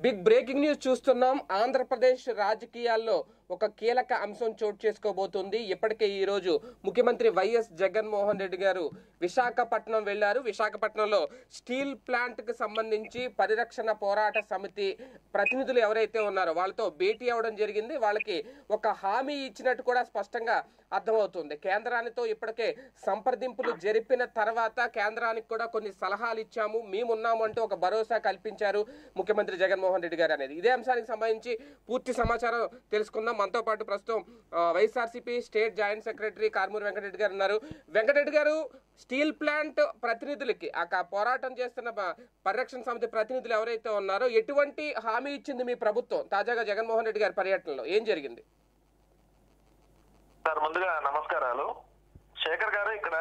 Big breaking news చూస్తున్నాం ఆంధ్రప్రదేశ్ రాజకీయాల్లో ఒక కీలక అంశం చోటు చేసుకోబోతుంది ఇప్పటికే ఈ రోజు ముఖ్యమంత్రి వైఎస్ జగన్మోహన్ రెడ్డి గారు విశాఖపట్నం వెళ్లారు విశాఖపట్నంలో స్టీల్ ప్లాంట్ కి సంబంధించి పరిరక్షణ పోరాట సమితి ప్రతినిధులు ఎవరైతే ఉన్నారో వాళ్ళతో భేటీ అవ్వడం జరిగింది వాళ్ళకి ఒక హామీ ఇచ్చినట్టు కూడా స్పష్టంగా అర్థమవుతుంది కేంద్రానితో ఇప్పటికే సంప్రదింపులు జరిపిన తర్వాత కేంద్రానికి కూడా కొన్ని సలహాలు ఇచ్చాము మేమున్నాము అంటూ ఒక భరోసా కల్పించారు ముఖ్యమంత్రి జగన్మోహన్ రెడ్డి గారు అనేది ఇదే అంశానికి సంబంధించి పూర్తి సమాచారం తెలుసుకుందాం మనతో పాటు ప్రస్తుతం ఆ, YSRCP state joint secretary Karmuri Venkatareddy గారు ఉన్నారు వెంకటరెడ్డి గారు స్టీల్ ప్లాంట్ ప్రతినిధులకి ఆ క- పోరాటం చేస్తున్న బ- పరిరక్షణ సమితి ప్రతినిధులు ఎవరైతే ఉన్నారో ఎటువంటి హామీ ఇచ్చింది మీ ప్రభుత్వం తాజాగా జగన్మోహన్ రెడ్డి గారి పర్యటనలో ఏం జరిగింది సార్ ముందుగా నమస్కారాలు శేఖర్ గారు ఇక్కడ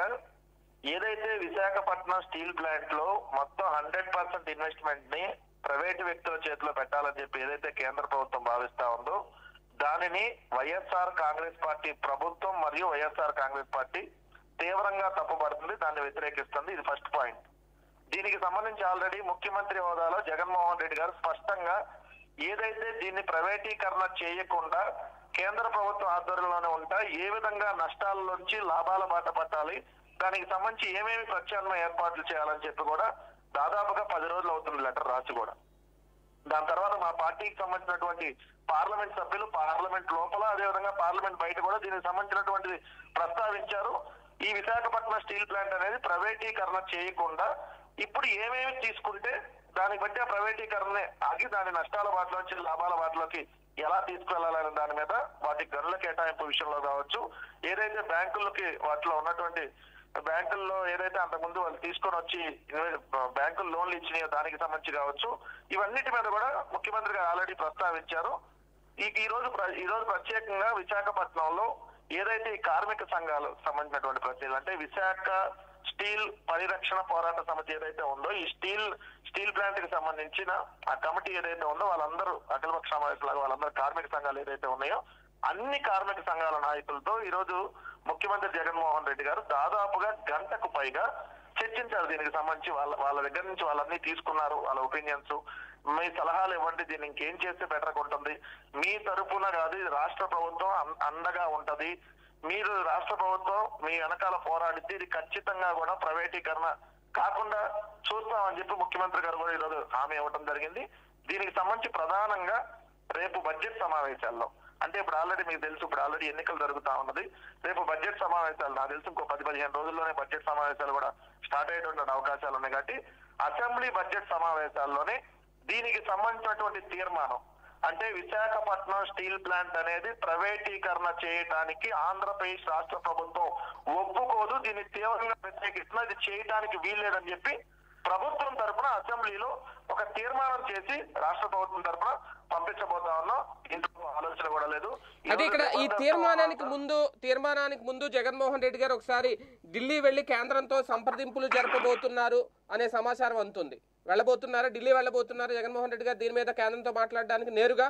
ఏదైతే విశాఖపట్నం స్టీల్ ప్లాంట్ లో మొత్తం హండ్రెడ్ పర్సెంట్ ఇన్వెస్ట్మెంట్ ని ప్రైవేట్ వ్యక్తుల చేతిలో పెట్టాలని చెప్పి ఏదైతే కేంద్ర ప్రభుత్వం భావిస్తా ఉందో దానిని వైఎస్ఆర్ కాంగ్రెస్ పార్టీ ప్రభుత్వం మరియు వైఎస్ఆర్ కాంగ్రెస్ పార్టీ తీవ్రంగా తప్పుపడుతుంది దాన్ని వ్యతిరేకిస్తుంది ఇది ఫస్ట్ పాయింట్ దీనికి సంబంధించి ఆల్రెడీ ముఖ్యమంత్రి హోదాలో జగన్మోహన్ రెడ్డి గారు స్పష్టంగా ఏదైతే దీన్ని ప్రైవేటీకరణ చేయకుండా కేంద్ర ప్రభుత్వం ఆధ్వర్యంలోనే ఉంటా ఏ విధంగా నష్టాల నుంచి లాభాల బాట పట్టాలి దానికి సంబంధించి ఏమేమి ప్రత్యామ్నాయ ఏర్పాట్లు చేయాలని చెప్పి కూడా దాదాపుగా పది రోజులు అవుతుంది లెటర్ రాసి కూడా దాని తర్వాత మా పార్టీకి సంబంధించినటువంటి పార్లమెంట్ సభ్యులు పార్లమెంట్ లోపల అదేవిధంగా పార్లమెంట్ బయట కూడా దీనికి సంబంధించినటువంటిది ప్రస్తావించారు ఈ విశాఖపట్నం స్టీల్ ప్లాంట్ అనేది ప్రైవేటీకరణ చేయకుండా ఇప్పుడు ఏమేమి తీసుకుంటే దాన్ని బట్టి ఆ ప్రైవేటీకరణ ఆగి దాని నష్టాల బాటలోంచి లాభాల బాటలోకి ఎలా తీసుకెళ్లాలనే దాని మీద వాటి గనుల కేటాయింపు విషయంలో కావచ్చు ఏదైతే బ్యాంకులకి వాటిలో ఉన్నటువంటి బ్యాంకుల్లో ఏదైతే అంతకుముందు వాళ్ళు తీసుకొని వచ్చి ఇన్వె- బ్యాంకులు లోన్లు ఇచ్చినాయో దానికి సంబంధించి కావచ్చు ఇవన్నిటి మీద కూడా ముఖ్యమంత్రి గారు ఆల్రెడీ ప్రస్తావించారు ఈ ఈ రోజు ప్ర- ఈ రోజు ప్రత్యేకంగా విశాఖపట్నంలో ఏదైతే ఈ కార్మిక సంఘాలు సంబంధించినటువంటి ప్రతినిధులు అంటే విశాఖ స్టీల్ పరిరక్షణ పోరాట సమితి ఏదైతే ఉందో ఈ స్టీల్ స్టీల్ ప్లాంట్ కి సంబంధించిన ఆ కమిటీ ఏదైతే ఉందో వాళ్ళందరూ అఖిలపక్ష సమావేశాలు వాళ్ళందరూ కార్మిక సంఘాలు ఏదైతే ఉన్నాయో అన్ని కార్మిక సంఘాల నాయకులతో ఈ రోజు ముఖ్యమంత్రి జగన్మోహన్ రెడ్డి గారు దాదాపుగా గంటకు పైగా చర్చించారు దీనికి సంబంధించి వాళ్ళ వాళ్ళ దగ్గర నుంచి వాళ్ళన్నీ తీసుకున్నారు వాళ్ళ ఒపీనియన్స్ మీ సలహాలు ఇవ్వండి దీన్ని ఇంకేం చేస్తే బెటర్ ఉంటుంది మీ తరపున కాదు ఇది రాష్ట్ర ప్రభుత్వం అం- అండగా ఉంటది మీరు రాష్ట్ర ప్రభుత్వం మీ వెనకాల పోరాడితే ఇది ఖచ్చితంగా కూడా ప్రైవేటీకరణ కాకుండా చూస్తామని చెప్పి ముఖ్యమంత్రి గారు కూడా ఈరోజు హామీ ఇవ్వడం జరిగింది దీనికి సంబంధించి ప్రధానంగా రేపు బడ్జెట్ సమావేశాల్లో అంటే ఇప్పుడు ఆల్రెడీ మీకు తెలుసు ఇప్పుడు ఆల్రెడీ ఎన్నికలు జరుగుతా ఉన్నది రేపు బడ్జెట్ సమావేశాలు నాకు తెలుసు ఇంకో పది పదిహేను రోజుల్లోనే బడ్జెట్ సమావేశాలు కూడా స్టార్ట్ అయ్యేటువంటి అవకాశాలు ఉన్నాయి కాబట్టి అసెంబ్లీ బడ్జెట్ సమావేశాల్లోనే దీనికి సంబంధించినటువంటి తీర్మానం అంటే విశాఖపట్నం స్టీల్ ప్లాంట్ అనేది ప్రైవేటీకరణ చేయడానికి ఆంధ్రప్రదేశ్ రాష్ట్ర ప్రభుత్వం ఒప్పుకోదు దీన్ని తీవ్రంగా వ్యతిరేకిస్తున్నా ఇది చేయడానికి వీల్లేదని చెప్పి ప్రభుత్వం తరపున అసెంబ్లీలో ఒక తీర్మానం చేసి రాష్ట్ర ప్రభుత్వం తరపున పంపించబోతా ఉన్నాం ఇందులో ఆలోచన కూడా లేదు అంటే ఇక్కడ ఈ తీర్మానానికి ముందు తీర్మానానికి ముందు జగన్మోహన్ రెడ్డి గారు ఒకసారి ఢిల్లీ వెళ్లి కేంద్రంతో సంప్రదింపులు జరపబోతున్నారు అనే సమాచారం అందుతుంది వెళ్ళబోతున్నారా ఢిల్లీ వెళ్ళబోతున్నారు జగన్మోహన్ రెడ్డి గారు దీని మీద కేంద్రంతో మాట్లాడడానికి నేరుగా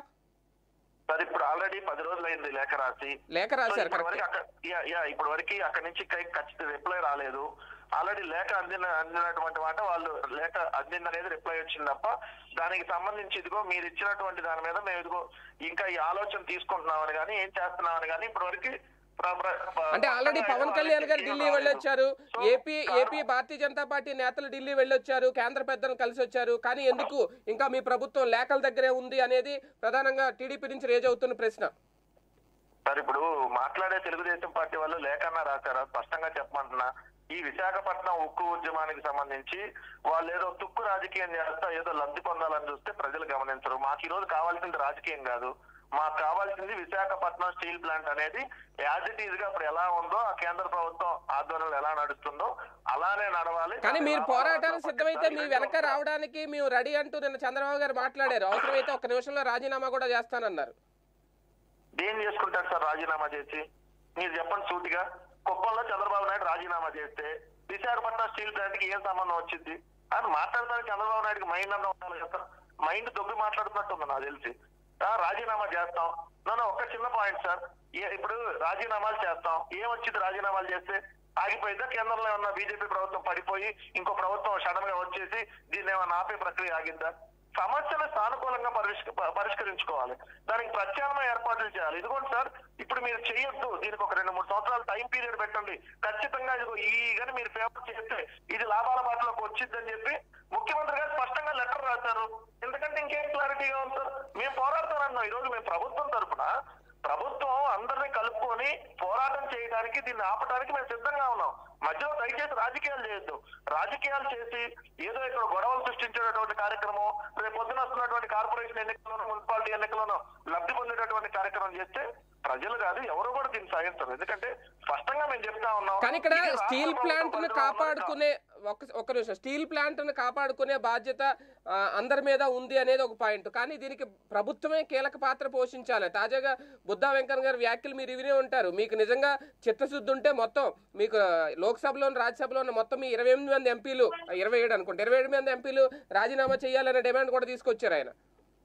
సార్ ఇప్పుడు ఆల్రెడీ పది రోజులు అయింది లేఖ రాసి లేఖ రాశారు ఇప్పుడు కరెక్ట్ వరకు అక్కడ యా, యా, ఇప్పుడు వరకు అక్కడి నుంచి కై- ఖచ్చిత రిప్లై రాలేదు ఆల్రెడీ లేఖ అందిన అందినటువంటి మాట వాళ్ళు లేఖ అందింది అనేది రిప్లై వచ్చింది తప్ప దానికి సంబంధించి ఇదిగో మీరు ఇచ్చినటువంటి దాని మీద మేము ఇదిగో ఇంకా ఈ ఆలోచన తీసుకుంటున్నామని కానీ ఏం చేస్తున్నామని కానీ ఇప్పటి వరకు అంటే ఆల్రెడీ పవన్ కళ్యాణ్ గారు ఢిల్లీ వెళ్ళొచ్చారు AP AP Bharatiya Janata party నేతలు ఢిల్లీ వెళ్ళొచ్చారు కేంద్ర పెద్దలను కలిసి వచ్చారు కానీ ఎందుకు ఇంకా మీ ప్రభుత్వం లేఖల దగ్గరే ఉంది అనేది ప్రధానంగా టీడీపీ నుంచి రేజ్ అవుతున్న ప్రశ్న సార్ ఇప్పుడు మాట్లాడే తెలుగుదేశం పార్టీ వాళ్ళు లేఖన్నా రాశారా స్పష్టంగా చెప్పమంటున్నా ఈ విశాఖపట్నం ఉక్కు ఉద్యమానికి సంబంధించి వాళ్ళు ఏదో తుక్కు రాజకీయం చేస్తా ఏదో లబ్ధి పొందాలని చూస్తే ప్రజలు గమనించరు మాకు ఈ రోజు కావాల్సింది రాజకీయం కాదు మాకు కావాల్సింది విశాఖపట్నం స్టీల్ ప్లాంట్ అనేది యాజ్ ఇట్ ఈజ్ గా ఇప్పుడు ఎలా ఉందో ఆ కేంద్ర ప్రభుత్వం ఆధ్వర్యంలో ఎలా నడుస్తుందో అలానే నడవాలి కానీ మీరు పోరాటానికి సిద్ధమైతే మీ వెనక రావడానికి మేము రెడీ అంటూ నిన్న చంద్రబాబు గారు మాట్లాడారు అవసరమైతే ఒక్క నిమిషంలో రాజీనామా కూడా చేస్తానన్నారు ఏం చేసుకుంటారు సార్ రాజీనామా చేసి మీరు చెప్పండి సూటిగా కుప్పంలో చంద్రబాబు నాయుడు రాజీనామా చేస్తే విశాఖపట్నం స్టీల్ ప్లాంట్ కి ఏం సంబంధం వచ్చింది అని మాట్లాడడానికి చంద్రబాబు నాయుడుకి మైండ్ అన్న ఉండాలి కదా మైండ్ దొబ్బి మాట్లాడుతున్నట్టుంది నాకు తెలిసి ఆ, రాజీనామా చేస్తాం నన్ను ఒక చిన్న పాయింట్ సార్ ఏ- ఇప్పుడు రాజీనామాలు చేస్తాం ఏం వచ్చింది రాజీనామాలు చేస్తే ఆగిపోయిందా కేంద్రంలో ఉన్న బీజేపీ ప్రభుత్వం పడిపోయి ఇంకో ప్రభుత్వం సడన్ గా వచ్చేసి దీన్ని ఏమన్నా ఆపే ప్రక్రియ ఆగిందా సమస్యను సానుకూలంగా పరిష్క- పరిష్కరించుకోవాలి దానికి ప్రత్యామ్నాయ ఏర్పాట్లు చేయాలి ఇదిగోండి సార్ ఇప్పుడు మీరు చేయొద్దు దీనికి ఒక రెండు మూడు సంవత్సరాలు టైం పీరియడ్ పెట్టండి ఖచ్చితంగా ఇదిగో ఈ కానీ మీరు ఫేవర్ చేస్తే ఇది లాభాల బాటలోకి వచ్చిందని చెప్పి ముఖ్యమంత్రి గారు స్పష్టంగా లెటర్ రాశారు ఎందుకంటే ఇంకేం క్లారిటీగా ఉంది సార్ మేము పోరాడతానన్నాం ఈ రోజు మేము ప్రభుత్వం తరపున ప్రభుత్వం అందరినీ కలుపుకొని పోరాటం చేయడానికి దీన్ని ఆపడానికి మేము సిద్ధంగా ఉన్నాం మధ్యలో దయచేసి రాజకీయాలు చేయొద్దు రాజకీయాలు చేసి ఏదో ఇక్కడ గొడవలు సృష్టించేటటువంటి కార్యక్రమం రేపు పొద్దున వస్తున్నటువంటి కార్పొరేషన్ ఎన్నికల్లోనూ మున్సిపాలిటీ ఎన్నికల్లోనూ లబ్ధి పొందేటటువంటి కార్యక్రమం చేస్తే ప్రజలు కాదు ఎవరు కూడా దీన్ని సాధిస్తారు ఎందుకంటే స్పష్టంగా మేము చెప్తా ఉన్నాం కానీ ఇక్కడ ఇది రాష్ట్ర స్టీల్ ప్రభుత్వం ప్లాంట్ ను పరిధిలో ఉన్నది కాదు. కాపాడుకునే ఒక ఒక నిమిషం స్టీల్ ప్లాంట్ ను కాపాడుకునే బాధ్యత ఆ, అందరి మీద ఉంది అనేది ఒక పాయింట్ కానీ దీనికి ప్రభుత్వమే కీలక పాత్ర పోషించాలి తాజాగా బుద్ధా వెంకన్న గారి వ్యాఖ్యలు మీరు వినే ఉంటారు మీకు నిజంగా చిత్తశుద్ధి ఉంటే మొత్తం మీకు ఆ, లోక్సభలో రాజ్యసభలో ఉన్న మొత్తం మీ ఇరవై ఎనిమిది మంది ఎంపీలు ఇరవై ఏడు అనుకుంటే ఇరవై ఏడు మంది ఎంపీలు రాజీనామా చేయాలనే డిమాండ్ కూడా తీసుకొచ్చారు ఆయన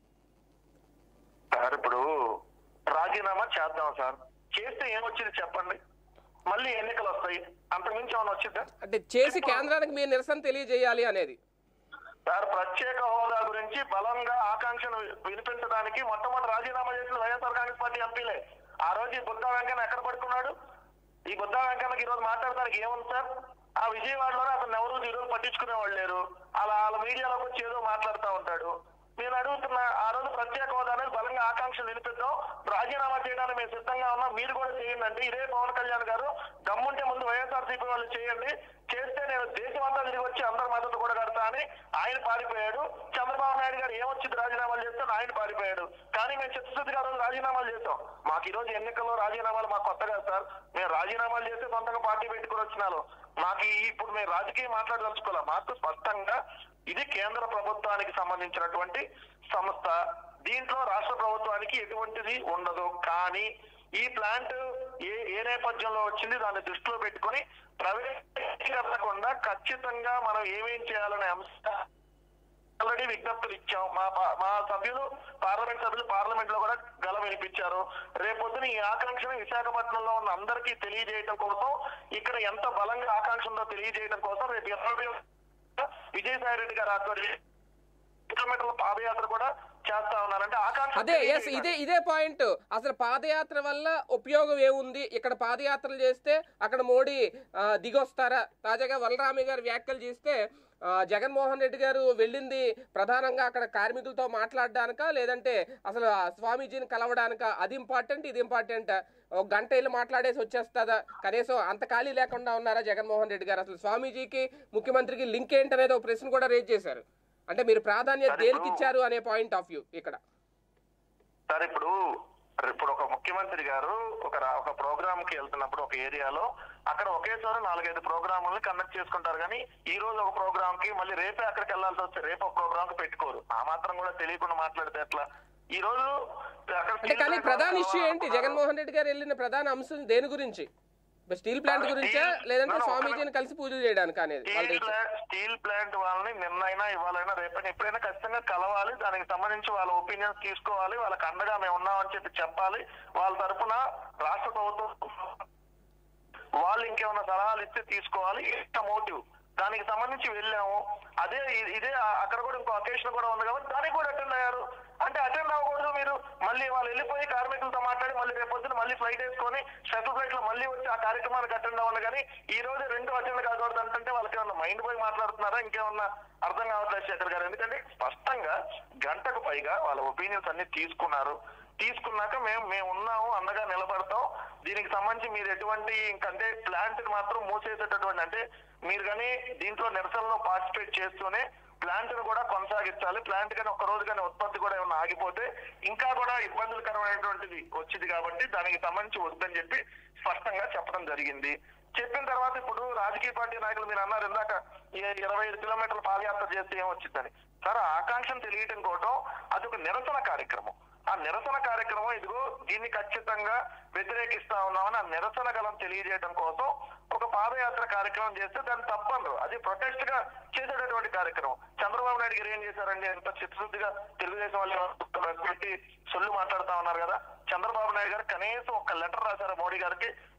సార్ ఇప్పుడు రాజీనామా చేద్దాం సార్ చేస్తే ఏమొచ్చింది చెప్పండి మళ్ళీ ఎన్నికలు వస్తాయి అంతకుమించి ఏమైనా వచ్చిందా అంటే చేసి కేంద్రానికి మీ నిరసన తెలియజేయాలి అనేది సార్ ప్రత్యేక హోదా గురించి బలంగా ఆకాంక్షను వినిపించడానికి మొట్టమొదటి రాజీనామా చేసిన వైఎస్ఆర్ కాంగ్రెస్ పార్టీ ఎంపీలే ఆ రోజు ఈ బుద్ధా వెంకన్న ఎక్కడ పడుకున్నాడు ఈ బుద్ధా వెంకన్నకి ఈ రోజు మాట్లాడడానికి ఏముంది సార్ ఆ విజయవాడలోనే అతను ఎవరు ఈ రోజు పట్టించుకునే వాళ్ళు లేరు అలా వాళ్ళ మీడియాలోకి వచ్చి ఏదో మాట్లాడుతూ ఉంటాడు నేను అడుగుతున్నా ఆ రోజు ప్రత్యేక హోదా అనేది బలంగా ఆకాంక్షలు వినిపిద్దాం రాజీనామా చేయడానికి మేము సిద్ధంగా ఉన్నాం మీరు కూడా చేయండి అంటే ఇదే పవన్ కళ్యాణ్ గారు దమ్ముంటే ముందు వైఎస్ఆర్సీపీ వాళ్ళు చేయండి చేస్తే నేను దేశం అంతా తిరిగి వచ్చి అందరి మద్దతు కూడా కడతా అని ఆయన పారిపోయాడు చంద్రబాబు నాయుడు గారు ఏమొచ్చింది రాజీనామాలు చేస్తే ఆయన పారిపోయాడు కానీ మేము చిత్తశుద్ధిగా ఆ రోజు రాజీనామాలు చేస్తాం మాకు ఈ రోజు ఎన్నికల్లో రాజీనామాలు మాకు కొత్త కాదు సార్ మేము రాజీనామాలు చేస్తే సొంతంగా పార్టీ పెట్టుకుని వచ్చినాను మాకు ఈ- ఇప్పుడు మేము రాజకీయం మాట్లాడదలుచుకోవాలి మాకు స్పష్టంగా ఇది కేంద్ర ప్రభుత్వానికి సంబంధించినటువంటి సంస్థ దీంట్లో రాష్ట్ర ప్రభుత్వానికి ఎటువంటిది ఉండదు కానీ ఈ ప్లాంట్ ఏ ఏ నేపథ్యంలో వచ్చింది దాన్ని దృష్టిలో పెట్టుకొని ప్రైవేటీకరించకుండా ఖచ్చితంగా మనం ఏమేం చేయాలనే అంశం ఆల్రెడీ విజ్ఞప్తులు ఇచ్చాం మా పా- మా సభ్యులు పార్లమెంట్ సభ్యులు పార్లమెంట్ లో కూడా గల వినిపించారు రేపొద్దున ఈ ఆకాంక్షను విశాఖపట్నంలో ఉన్న అందరికీ తెలియజేయడం కోసం ఇక్కడ ఎంత బలంగా ఆకాంక్ష ఉందో తెలియజేయడం కోసం రేపు ఇరవై విజయసాయి రెడ్డి గారు ఆధ్వర్యం కిలోమీటర్ల పాదయాత్ర కూడా చేస్తా ఉన్నారంటే ఆకాంక్ష అదే ఎస్ ఇదే ఇదే పాయింట్ అసలు పాదయాత్ర వల్ల ఉపయోగం ఏముంది ఇక్కడ పాదయాత్రలు చేస్తే అక్కడ మోడీ ఆ, దిగొస్తారా తాజాగా వలరామి గారు వ్యాఖ్యలు చేస్తే ఆ, జగన్మోహన్ రెడ్డి గారు వెళ్ళింది ప్రధానంగా అక్కడ కార్మికులతో మాట్లాడడానిక లేదంటే అసలు ఆ స్వామీజీని కలవడానిక అది ఇంపార్టెంట్ ఇది ఇంపార్టెంట్ ఒక గంట వెళ్ళి మాట్లాడేసి వచ్చేస్తుందా కనీసం అంత ఖాళీ లేకుండా ఉన్నారా జగన్మోహన్ రెడ్డి గారు అసలు స్వామీజీకి ముఖ్యమంత్రికి లింక్ ఏంటనేది ఒక ప్రశ్న కూడా రేజ్ చేశారు అంటే మీరు ప్రాధాన్యత సరే, దేనికి ఇప్పుడు- ఇచ్చారు అనే పాయింట్ ఆఫ్ వ్యూ ఇక్కడ సార్ ఇప్పుడు ఇప్పుడు ఒక ముఖ్యమంత్రి గారు ఒక రా- ఒక ప్రోగ్రామ్ కి వెళ్తున్నప్పుడు ఒక ఏరియాలో అక్కడ ఒకేసారి నాలుగైదు ప్రోగ్రాములను కండక్ట్ చేసుకుంటారు కానీ ఈ రోజు ఒక ప్రోగ్రామ్ కి మళ్ళీ రేపే అక్కడికి వెళ్ళాల్సి వస్తే రేపు ఒక ప్రోగ్రామ్ కి పెట్టుకోరు ఆ మాత్రం కూడా తెలియకుండా మాట్లాడితే ఎట్లా ఈ రోజు అక్కడ అంటే కానీ ప్రధాన ఇష్యూ ఏంటి జగన్మోహన్ రెడ్డి గారు వెళ్ళిన ప్రధాన అంశం దేని గురించి స్టీల్ ప్లాంట్ అదే గురించా స్టీల్- లేదంటే no, no, స్వామీజీని కలిసి పూజలు చేయడానికి అనేది వాళ్ళ steel reach plant steel plant వాళ్ళని నిన్నైనా ఇవ్వాలైనా రేపైనా ఎప్పుడైనా ఖచ్చితంగా కలవాలి దానికి సంబంధించి వాళ్ళ ఒపీనియన్స్ తీసుకోవాలి వాళ్ళకి అండగా మేము ఉన్నామని చెప్పి చెప్పాలి వాళ్ళ తరపున రాష్ట్ర ప్రభుత్వం వాళ్ళు ఇంకేమైనా సలహాలు ఇస్తే తీసుకోవాలి ఇంత మోటివ్ దానికి సంబంధించి వెళ్ళాము అదే ఇ- ఇదే ఆ- అక్కడ కూడా ఇంకో అకేషన్ కూడా ఉంది కాబట్టి దానికి కూడా అటెండ్ అయ్యారు అంటే అటెండ్ అవ్వకూడదు మీరు మళ్ళీ వాళ్ళు వెళ్ళిపోయి కార్మికులతో మాట్లాడి మళ్ళీ రేపు పొద్దున మళ్ళీ ఫ్లైట్ వేసుకొని స్పెషల్ ఫ్లైట్ లో మళ్ళీ వచ్చి ఆ కార్యక్రమానికి అటెండ్ అవ్వండి కానీ ఈ రోజు రెండు అటెండ్ కాకూడదు అంటే వాళ్ళకి ఏమన్నా మైండ్ పోయి మాట్లాడుతున్నారా ఇంకేమన్నా అర్థం కావట్లేదు శేఖర్ గారు ఎందుకంటే స్పష్టంగా గంటకు పైగా వాళ్ళ ఒపీనియన్స్ అన్ని తీసుకున్నారు తీసుకున్నాక మేము మేము ఉన్నాము అండగా నిలబడతాం దీనికి సంబంధించి మీరు ఎటువంటి ఇంకంటే ప్లాంట్ మాత్రం మూసేసేటటువంటి అంటే మీరు కానీ దీంట్లో నిరసనలో పార్టిసిపేట్ చేస్తూనే ప్లాంట్ ను కూడా కొనసాగించాలి ప్లాంట్ కానీ ఒక్క రోజు కానీ ఉత్పత్తి కూడా ఏమైనా ఆగిపోతే ఇంకా కూడా ఇబ్బందులకరమైనటువంటిది వచ్చింది కాబట్టి దానికి సంబంధించి వద్దని చెప్పి స్పష్టంగా చెప్పడం జరిగింది చెప్పిన తర్వాత ఇప్పుడు రాజకీయ పార్టీ నాయకులు మీరు అన్నారు ఇందాక ఈ ఇరవై ఐదు కిలోమీటర్ల పాదయాత్ర చేస్తే ఏమొచ్చిందని సార్ ఆ ఆకాంక్షను తెలియటం కోవటం అది ఒక నిరసన కార్యక్రమం ఆ నిరసన కార్యక్రమం ఇదిగో దీన్ని ఖచ్చితంగా వ్యతిరేకిస్తా ఉన్నామని ఆ నిరసన గలం తెలియజేయడం కోసం ఒక పాదయాత్ర కార్యక్రమం చేస్తే దాన్ని తప్పండ్రు అది ప్రొటెస్ట్ గా చేసేటటువంటి కార్యక్రమం చంద్రబాబు నాయుడు గారు ఏం చేశారండి ఎంత చిత్తశుద్ధిగా తెలుగుదేశం వాళ్ళు పెట్టి సొల్లు మాట్లాడుతా ఉన్నారు కదా చంద్రబాబు నాయుడు గారు కనీసం ఒక లెటర్ రాశారు మోడీ గారికి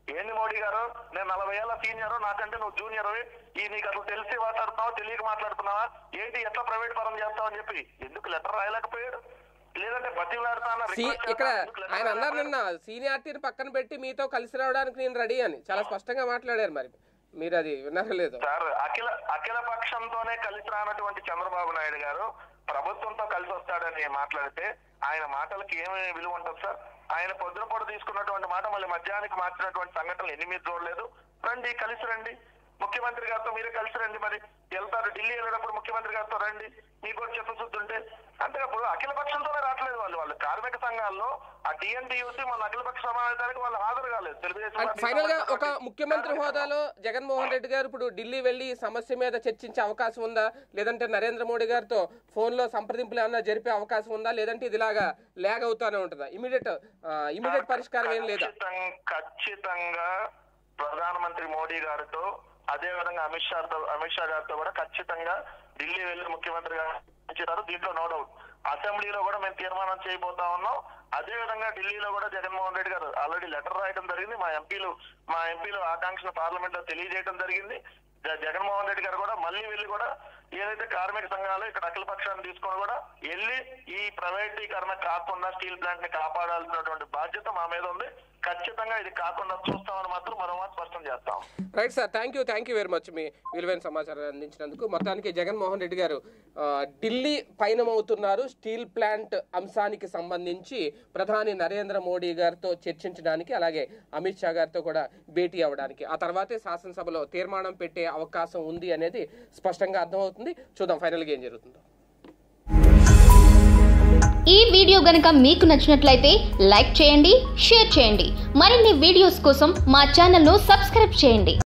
ఏంది మోడీ గారు నేను నలభై ఏళ్ళ సీనియర్ నాకంటే నువ్వు జూనియర్ ఈ నీకు అసలు తెలిసి మాట్లాడుతున్నావా తెలియక మాట్లాడుతున్నావా ఏంటి ఎట్లా ప్రైవేట్ పరం చేస్తావని చెప్పి ఎందుకు లెటర్ రాయలేకపోయాడు లేదంటే బతిలాడుతానా సీ- ఇక్కడ ఆయన అన్నారు నిన్న సీనియారిటీని పక్కన పెట్టి మీతో కలిసి రావడానికి నేను రెడీ అని చాలా స్పష్టంగా మాట్లాడారు మరి మీరు అది విన్నారో లేదో సార్ అఖిల అఖిల పక్షంతోనే కలిసి రానటువంటి చంద్రబాబు నాయుడు గారు ప్రభుత్వంతో కలిసి వస్తాడని మాట్లాడితే ఆయన మాటలకి ఏమి విలువ ఉంటుంది సార్ ఆయన పొద్దున పూట తీసుకున్నటువంటి మాట మళ్ళీ మధ్యాహ్నానికి మార్చినటువంటి సంఘటనలు ఎన్ని మీరు చూడలేదు రండి కలిసి రండి ముఖ్యమంత్రి గారితో మీరే కలిసి రండి మరి వెళ్తారు ఢిల్లీ వెళ్ళినప్పుడు ముఖ్యమంత్రి గారితో రండి మీకు కూడా చిత్తశుద్ధి ఉంటే అంటే అప్పుడు అఖిల పక్షంతోనే రావట్లేదు వాళ్ళు వాళ్ళు కార్మిక సంఘాల్లో ఆ టీఎన్టీయూసీ మన అఖిల పక్ష సమావేశానికి వాళ్ళు హాజరు కాలేదు తెలుగుదేశం అండ్ పార్టీ ఫైనల్ గా ఒక సంబంధించినటువంటి ముఖ్యమంత్రి కార్మిక హోదాలో జగన్మోహన్ రెడ్డి గారు ఇప్పుడు ఢిల్లీ వెళ్లి ఈ సమస్య మీద చర్చించే అవకాశం ఉందా లేదంటే నరేంద్ర మోడీ గారితో ఫోన్ లో సంప్రదింపులు ఏమన్నా జరిపే అవకాశం ఉందా లేదంటే ఇది ఇలాగా లాగ్ అవుతానే ఉంటుందా ఇమీడియట్ ఇమీడియట్ పరిష్కారం ఏం లేదా ఖచ్చితం- ఖచ్చితంగా ప్రధానమంత్రి మోడీ గారితో అదే విధంగా అమిత్ షాతో అమిత్ షా గారితో కూడా ఖచ్చితంగా ఢిల్లీ వెళ్లి ముఖ్యమంత్రి గారు చర్చించారు దీంట్లో నో డౌట్ అసెంబ్లీలో కూడా మేము తీర్మానం చేయబోతా ఉన్నాం అదే విధంగా ఢిల్లీలో కూడా జగన్మోహన్ రెడ్డి గారు ఆల్రెడీ లెటర్ రాయడం జరిగింది మా ఎంపీలు మా ఎంపీలు ఆకాంక్షను పార్లమెంట్ లో తెలియజేయడం జరిగింది జ- జగన్మోహన్ రెడ్డి గారు కూడా మళ్ళీ వెళ్ళి కూడా ఏదైతే కార్మిక సంఘాలు ఇక్కడ అఖిల పక్షాన్ని తీసుకొని కూడా వెళ్ళి ఈ ప్రైవేటీకరణ కాకుండా స్టీల్ ప్లాంట్ ని కాపాడాల్సినటువంటి బాధ్యత మా మీద ఉంది ఖచ్చితంగా ఇది కాకుండా చూస్తామని మాత్రం మరో మాట స్పష్టం చేస్తాం right sir thank you thank you very much మీ విలువైన సమాచారం అందించినందుకు మొత్తానికి జగన్మోహన్ రెడ్డి గారు ఆ, ఢిల్లీ పయనమవుతున్నారు స్టీల్ ప్లాంట్ అంశానికి సంబంధించి ప్రధాని నరేంద్ర మోడీ గారితో చర్చించడానికి అలాగే అమిత్ షా గారితో కూడా భేటీ అవ్వడానికి ఆ తర్వాతే శాసనసభలో తీర్మానం పెట్టే అవకాశం ఉంది అనేది స్పష్టంగా అర్థమవుతుంది చూద్దాం ఫైనల్గా ఏం జరుగుతుందో ఈ వీడియో గనుక మీకు నచ్చినట్లయితే లైక్ చేయండి షేర్ చేయండి మరిన్ని వీడియోస్ కోసం మా ఛానల్ను సబ్స్క్రైబ్ చేయండి